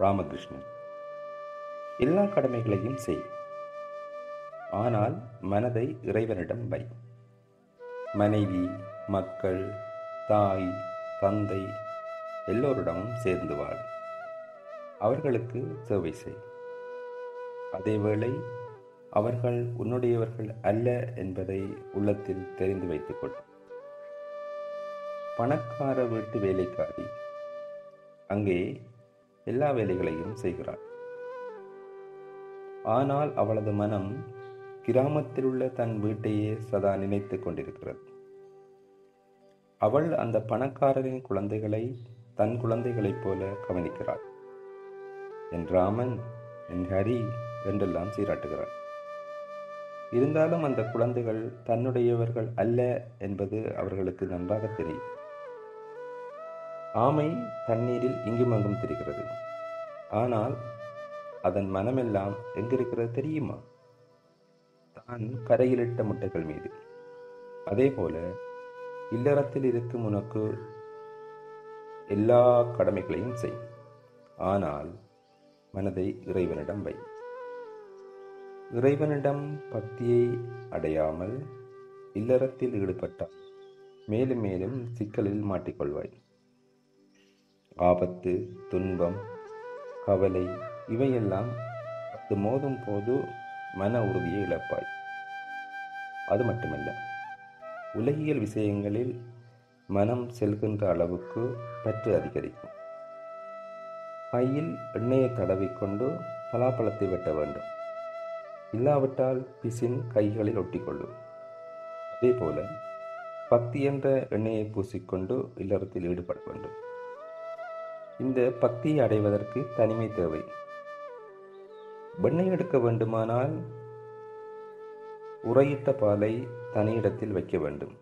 ராமகிருஷ்ணன் எல்லா கடமைகளையும் செய் ஆனால் மனதை இறைவனிடம் வை மனைவி மக்கள் தாய் தந்தை எல்லோரிடமும் சேர்ந்து வாழ் அவர்களுக்கு சேவை செய் அதேவேளை அவர்கள் உன்னுடையவர்கள் அல்ல என்பதை உள்ளத்தில் தெரிந்து வைத்துக்கொள் பணக்கார வீட்டு வேலைக்காரி அங்கே எல்லா வேலைகளையும் செய்கிறாள் ஆனால் அவளது மனம் கிராமத்தில் உள்ள தன் வீட்டையே சதா நினைத்து கொண்டிருக்கிறது அவள் அந்த பணக்காரரின் குழந்தைகளை தன் குழந்தைகளைப் போல கவனிக்கிறாள் என் ராமன் என் ஹரி என்றெல்லாம் சீராட்டுகிறாள் இருந்தாலும் அந்த குழந்தைகள் தன்னுடையவர்கள் அல்ல என்பது அவர்களுக்கு நன்றாக தெரியும் ஆமை தண்ணீரில் இங்கும் அங்கும் திரிகிறது ஆனால் அதன் மனமெல்லாம் எங்கிருக்கிறது தெரியுமா தான் கரையிலிட்ட முட்டைகள் மீது அதே போல இல்லறத்தில் இருக்கும் உனக்கு எல்லா கடமைகளையும் செய் ஆனால் மனதை இறைவனிடம் வை இறைவனிடம் பக்தியை அடையாமல் இல்லறத்தில் ஈடுபட்டால் மேலும் மேலும் சிக்கலில் மாட்டிக்கொள்வாய் ஆபத்து துன்பம் கவலை இவையெல்லாம் அது மோதும் போது மன உறுதியை இழப்பாய் அது மட்டுமல்ல உலகியல் விஷயங்களில் மனம் செல்கின்ற அளவுக்கு பற்று அதிகரிக்கும் பையில் எண்ணெயை தடவிக்கொண்டு பலாப்பழத்தை வெட்ட வேண்டும் இல்லாவிட்டால் பிசின் கைகளில் ஒட்டிக்கொள்ளும் அதே போல பக்தி என்ற எண்ணெயை பூசிக்கொண்டு இல்லறத்தில் ஈடுபட வேண்டும் இந்த பக்தியை அடைவதற்கு தனிமை தேவை வெண்ணெய் எடுக்க வேண்டுமானால் உரையிட்ட பாலை தனியிடத்தில் வைக்க வேண்டும்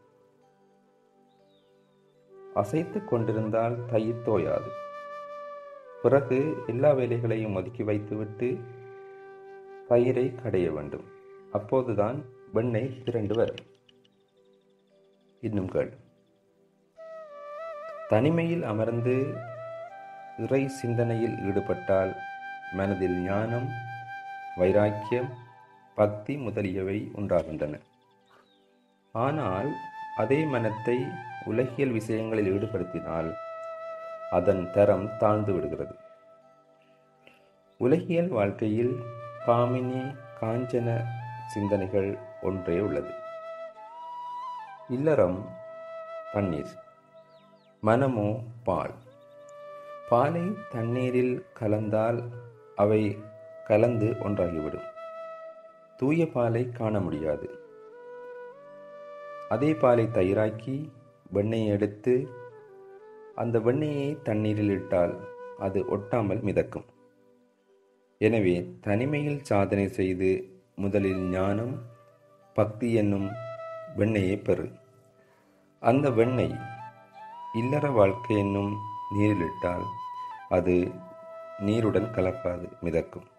அசைத்து கொண்டிருந்தால் தயிர் தோயாது பிறகு எல்லா வேலைகளையும் ஒதுக்கி வைத்துவிட்டு தயிரை கடைய வேண்டும் அப்போதுதான் வெண்ணெய் திரண்டு வரும் இன்னும் கேள் தனிமையில் அமர்ந்து இறை சிந்தனையில் ஈடுபட்டால் மனதில் ஞானம் வைராக்கியம் பக்தி முதலியவை உண்டாகின்றன ஆனால் அதே மனத்தை உலகியல் விஷயங்களில் ஈடுபடுத்தினால் அதன் தரம் தாழ்ந்து விடுகிறது உலகியல் வாழ்க்கையில் காமினி காஞ்சன சிந்தனைகள் ஒன்றே உள்ளது இல்லறம் தண்ணீர் மனமோ பால் பாலை தண்ணீரில் கலந்தால் அவை கலந்து ஒன்றாகிவிடும் தூய பாலை காண முடியாது அதே பாலை தயிராக்கி வெண்ணெயை எடுத்து அந்த வெண்ணெயை தண்ணீரில் இட்டால் அது ஒட்டாமல் மிதக்கும் எனவே தனிமையில் சாதனை செய்து முதலில் ஞானம் பக்தி என்னும் வெண்ணெயை பெறு அந்த வெண்ணெய் இல்லற வாழ்க்கை என்னும் நீரிலிட்டால் அது நீருடன் கலக்காது மிதக்கும்